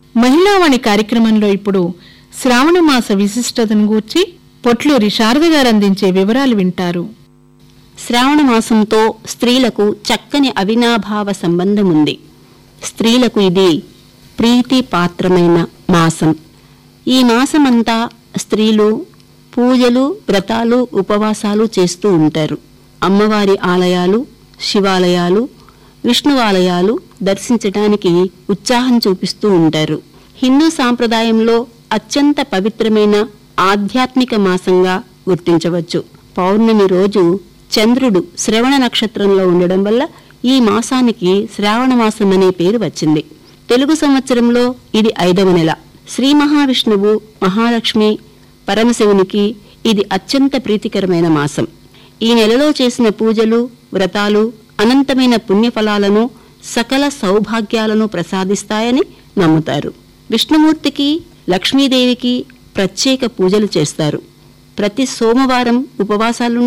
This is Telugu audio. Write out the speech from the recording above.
మహిళావాణి కార్యక్రమంలో ఇప్పుడు శ్రావణ మాస విశిష్టతను గూర్చి పొట్లూరి శారద గారు అందించే వివరాలు వింటారు శ్రావణ మాసంతో స్త్రీలకు చక్కని అవినాభావ సంబంధం ఉంది స్త్రీలకు ఇది ప్రీతి పాత్రమైన మాసం ఈ మాసమంతా స్త్రీలు పూజలు వ్రతాలు ఉపవాసాలు చేస్తూ ఉంటారు అమ్మవారి ఆలయాలు శివాలయాలు విష్ణువాలయాలు దర్శించడానికి ఉత్సాహం చూపిస్తూ ఉంటారు హిందూ సాంప్రదాయంలో అత్యంత పవిత్రమైన ఆధ్యాత్మిక మాసంగా గుర్తించవచ్చు పౌర్ణమి రోజు చంద్రుడు శ్రవణ నక్షత్రంలో ఉండడం వల్ల ఈ మాసానికి శ్రావణ మాసం అనే పేరు వచ్చింది తెలుగు సంవత్సరంలో ఇది ఐదవ నెల శ్రీ మహావిష్ణువు మహాలక్ష్మి పరమశివునికి ఇది అత్యంత ప్రీతికరమైన మాసం ఈ నెలలో చేసిన పూజలు వ్రతాలు అనంతమైన పుణ్యఫలాలను సకల సౌభాగ్యాలను ప్రసాదిస్తాయని నమ్ముతారు విష్ణుమూర్తికి లక్ష్మీదేవికి ప్రత్యేక పూజలు చేస్తారు ప్రతి సోమవారం ఉపవాసాలు